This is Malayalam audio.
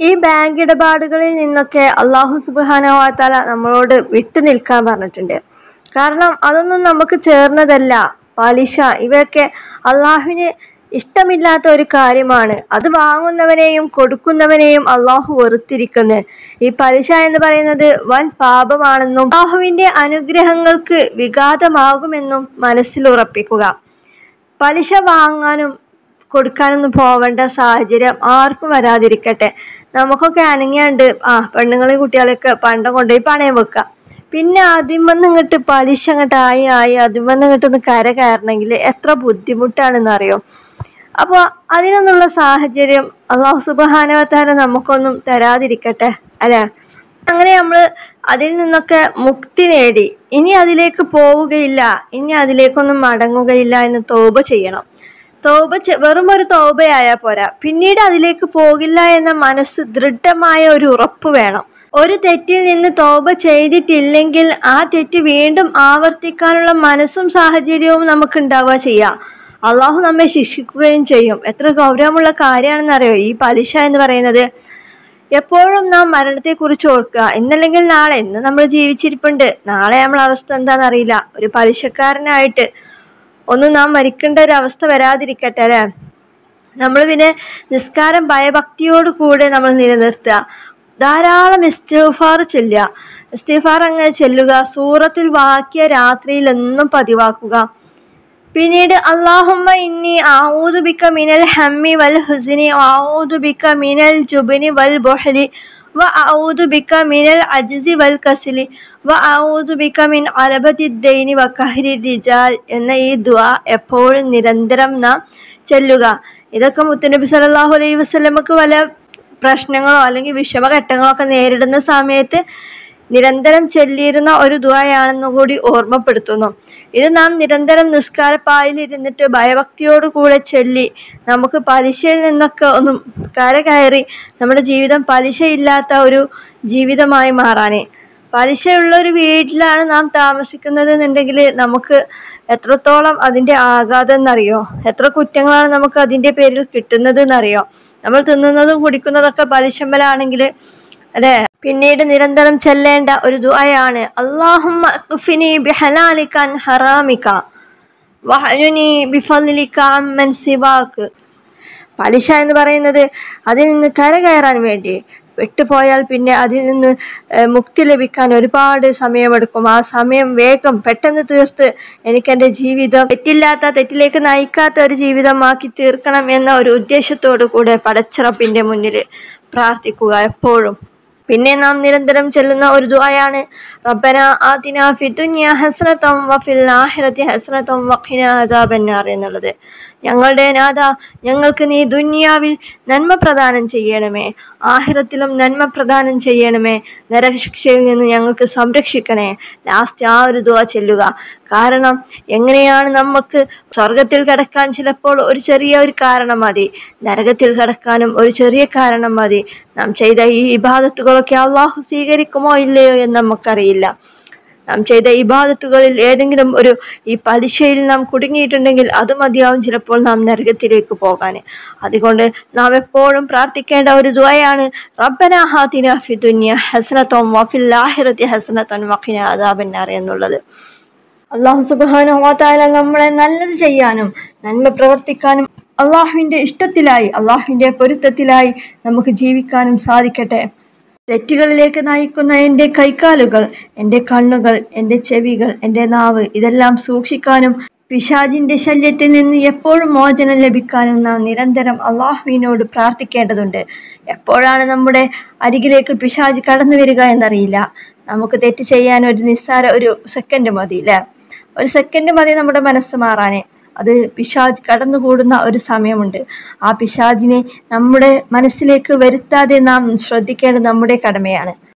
ഈ ബാങ്ക് ഇടപാടുകളിൽ നിന്നൊക്കെ അള്ളാഹു സുബാനവാത്താല നമ്മളോട് വിട്ടു നിൽക്കാൻ പറഞ്ഞിട്ടുണ്ട് കാരണം അതൊന്നും നമുക്ക് ചേർന്നതല്ല പലിശ ഇവയൊക്കെ അള്ളാഹുവിന് ഇഷ്ടമില്ലാത്ത ഒരു കാര്യമാണ് അത് വാങ്ങുന്നവനെയും കൊടുക്കുന്നവനെയും അള്ളാഹു വെറുത്തിരിക്കുന്നത് ഈ പലിശ എന്ന് പറയുന്നത് വൻ പാപമാണെന്നും അള്ളാഹുവിന്റെ അനുഗ്രഹങ്ങൾക്ക് വിഘാതമാകുമെന്നും മനസ്സിൽ ഉറപ്പിക്കുക പലിശ വാങ്ങാനും കൊടുക്കാനൊന്നും പോവേണ്ട സാഹചര്യം ആർക്കും വരാതിരിക്കട്ടെ നമുക്കൊക്കെ അനങ്ങിയാണ്ട് ആ പെണ്ണുങ്ങളെയും കുട്ടികളെയൊക്കെ പണ്ടം കൊണ്ടുപോയി പണയം വെക്കുക പിന്നെ അതിമന്ന് ഇങ്ങോട്ട് പലിശ അങ്ങോട്ട് ആയി ആയി അതിമന്ന് ഇങ്ങോട്ട് ഒന്ന് കര കയറണമെങ്കിൽ എത്ര ബുദ്ധിമുട്ടാണെന്ന് അറിയോ അപ്പോൾ അതിനൊന്നുള്ള സാഹചര്യം അള്ളാഹു സുബാനവത്താല നമുക്കൊന്നും തരാതിരിക്കട്ടെ അല്ലേ അങ്ങനെ നമ്മൾ അതിൽ നിന്നൊക്കെ മുക്തി നേടി ഇനി അതിലേക്ക് പോവുകയില്ല ഇനി അതിലേക്കൊന്നും മടങ്ങുകയില്ല എന്ന് തോപ ചെയ്യണം തോപ ചെ- വെറും ഒരു തോപയായാൽ പോരാ പിന്നീട് അതിലേക്ക് പോകില്ല എന്ന മനസ്സ് ദൃഢമായ ഒരു ഉറപ്പ് വേണം ഒരു തെറ്റിൽ നിന്ന് തോപ ചെയ്തിട്ടില്ലെങ്കിൽ ആ തെറ്റ് വീണ്ടും ആവർത്തിക്കാനുള്ള മനസ്സും സാഹചര്യവും നമുക്ക് ഉണ്ടാവുക ചെയ്യാം അള്ളാഹു നമ്മെ ശിക്ഷിക്കുകയും ചെയ്യും എത്ര ഗൗരവമുള്ള കാര്യമാണെന്ന് അറിയോ ഈ പലിശ എന്ന് പറയുന്നത് എപ്പോഴും നാം മരണത്തെക്കുറിച്ച് ഓർക്കുക ഇന്നല്ലെങ്കിൽ നാളെ ഇന്ന് നമ്മൾ ജീവിച്ചിരിപ്പുണ്ട് നാളെ നമ്മളെ അവസ്ഥ എന്താണെന്ന് അറിയില്ല ഒരു പലിശക്കാരനായിട്ട് ഒന്നും നാം മരിക്കേണ്ട ഒരു അവസ്ഥ വരാതിരിക്കട്ടെ അല്ലേ നമ്മൾ പിന്നെ നിസ്കാരം ഭയഭക്തിയോട് കൂടെ നമ്മൾ നിലനിർത്തുക ധാരാളം ഇസ്തിഫാർ ചെല്ലുക ഇസ്തിഫാർ അങ്ങനെ ചെല്ലുക സൂറത്തിൽ വാക്കിയ രാത്രിയിൽ എന്നും പതിവാക്കുക പിന്നീട് അള്ളാഹുമ്മ ഇന്നി ആഊദു ബിക മിനൽ ഹമ്മി വൽ ഹുസ്നി ആഊദു ബിക മിനൽ ജുബ്നി വൽ ബുഹ്ലി വ ആഊദു ബിക മിനൽ അജ്സി വൽ കസ്ലി വ ആഊദു ബിക മിൻ അലബത്തി ദൈനി വ കഹ്രി റിജാൽ എന്ന ഈ ദുആ എപ്പോഴും നിരന്തരം നാം ചെല്ലുക ഇതൊക്കെ മുത്തനബി സല്ലല്ലാഹു അലൈഹി വസല്ലമക്ക് വല്ല പ്രശ്നങ്ങളോ അല്ലെങ്കിൽ വിഷമഘട്ടങ്ങളോ ഒക്കെ നേരിടുന്ന സമയത്ത് നിരന്തരം ചൊല്ലിയിരുന്ന ഒരു ദുആയാണെന്ന് കൂടി ഓർമ്മപ്പെടുത്തുന്നു ഇത് നാം നിരന്തരം നിസ്കാരപ്പായിൽ ഇരുന്നിട്ട് ഭയഭക്തിയോട് കൂടെ ചൊല്ലി നമുക്ക് പലിശയിൽ നിന്നൊക്കെ ഒന്നും കരകയറി നമ്മുടെ ജീവിതം പലിശയില്ലാത്ത ഒരു ജീവിതമായി മാറാനേ പലിശയുള്ള ഒരു വീട്ടിലാണ് നാം താമസിക്കുന്നത് എന്നുണ്ടെങ്കിൽ നമുക്ക് എത്രത്തോളം അതിന്റെ ആഘാതം എന്നറിയോ എത്ര കുറ്റങ്ങളാണ് നമുക്ക് അതിന്റെ പേരിൽ കിട്ടുന്നത് എന്നറിയോ നമ്മൾ തിന്നുന്നതും കുടിക്കുന്നതൊക്കെ പലിശമ്പലാണെങ്കിൽ അതെ പിന്നീട് നിരന്തരം ചെല്ലേണ്ട ഒരു ദുആയാണ് അല്ലാഹുമ്മ അഖ്ഫിനി ബിഹലാലിക അൻ ഹറാമിക വഹ്നുനി ബിഫദ്ലിക അമ്മൻ സിവാക്ക് പലിശ എന്ന് പറയുന്നത് അതിൽ നിന്ന് കരകയറാൻ വേണ്ടി വിട്ടുപോയാൽ പിന്നെ അതിൽ നിന്ന് ഏഹ്, മുക്തി ലഭിക്കാൻ ഒരുപാട് സമയമെടുക്കും ആ സമയം വേഗം പെട്ടെന്ന് തീർത്ത് എനിക്ക് എൻ്റെ ജീവിതം തെറ്റില്ലാത്ത തെറ്റിലേക്ക് നയിക്കാത്ത ഒരു ജീവിതമാക്കി തീർക്കണം എന്ന ഒരു ഉദ്ദേശത്തോടു കൂടെ പടച്ചിറപ്പിന്റെ മുന്നിൽ പ്രാർത്ഥിക്കുക എപ്പോഴും പിന്നെ നാം നിരന്തരം ചെല്ലുന്ന ഒരു ദുആയാണ് റബ്ബന ആതിന ഫിദുനിയ ഹസ്നതം വഫിൽ ആഖിറതി ഹസ്നതം വഖിന അദാബന്നാർ എന്നുള്ളത് ഞങ്ങളുടെ നാഥ ഞങ്ങൾക്ക് നീ ദുനിയാവിൽ നന്മ പ്രദാനം ചെയ്യണമേ ആഹിറത്തിലും നന്മ പ്രദാനം ചെയ്യണമേ നരശിക്ഷയിൽ നിന്ന് ഞങ്ങൾക്ക് സംരക്ഷിക്കണേ ലാസ്റ്റ് ആ ഒരു ദുആ ചെല്ലുക കാരണം എങ്ങനെയാണ് നമുക്ക് സ്വർഗത്തിൽ കടക്കാൻ ചിലപ്പോൾ ഒരു ചെറിയ ഒരു കാരണം മതി നരകത്തിൽ കടക്കാനും ഒരു ചെറിയ കാരണം മതി നാം ചെയ്ത ഈ ഇബാദത്തുകളൊക്കെ അള്ളാഹു സ്വീകരിക്കുമോ ഇല്ലയോ എന്ന് നമുക്കറിയില്ല നാം ചെയ്ത ഇബാദത്തുകളിൽ ഏതെങ്കിലും ഒരു ഈ പലിശയിൽ നാം കുടുങ്ങിയിട്ടുണ്ടെങ്കിൽ അത് മതിയാവും ചിലപ്പോൾ നാം നരകത്തിലേക്ക് പോകാൻ അതുകൊണ്ട് നാം എപ്പോഴും പ്രാർത്ഥിക്കേണ്ട ഒരു ദുആയാണ് റബ്ബന ഹാതിന ഫി ദുനിയ ഹസനത്തും വഫിൽ ആഖിറതി ഹസനത്തുൻ വഖിന അദാബന്നാർ എന്നുള്ളത് അള്ളാഹു സുബ്ഹാനഹു വതആല നമ്മളെ നല്ലത് ചെയ്യാനും നന്മ പ്രവർത്തിക്കാനും അള്ളാഹുവിന്റെ ഇഷ്ടത്തിലായി അള്ളാഹുവിന്റെ പൊരുത്തത്തിലായി നമുക്ക് ജീവിക്കാനും സാധിക്കട്ടെ തെറ്റുകളിലേക്ക് നയിക്കുന്ന എൻ്റെ കൈക്കാലുകൾ എൻ്റെ കണ്ണുകൾ എൻ്റെ ചെവികൾ എൻ്റെ നാവ് ഇതെല്ലാം സൂക്ഷിക്കാനും പിശാജിന്റെ ശല്യത്തിൽ നിന്ന് എപ്പോഴും മോചനം ലഭിക്കാനും നാം നിരന്തരം അള്ളാഹുവിനോട് പ്രാർത്ഥിക്കേണ്ടതുണ്ട് എപ്പോഴാണ് നമ്മുടെ അരികിലേക്ക് പിശാജ് കടന്നു വരിക എന്നറിയില്ല നമുക്ക് തെറ്റ് ചെയ്യാൻ ഒരു നിസ്സാര ഒരു സെക്കൻഡ് മതി അല്ലേ ഒരു സെക്കൻഡ് മതി നമ്മുടെ മനസ്സ് മാറാനേ അത് പിശാജ് കടന്നുകൂടുന്ന ഒരു സമയമുണ്ട് ആ പിശാജിനെ നമ്മുടെ മനസ്സിലേക്ക് വരുത്താതെ നാം ശ്രദ്ധിക്കേണ്ടത് നമ്മുടെ കടമയാണ്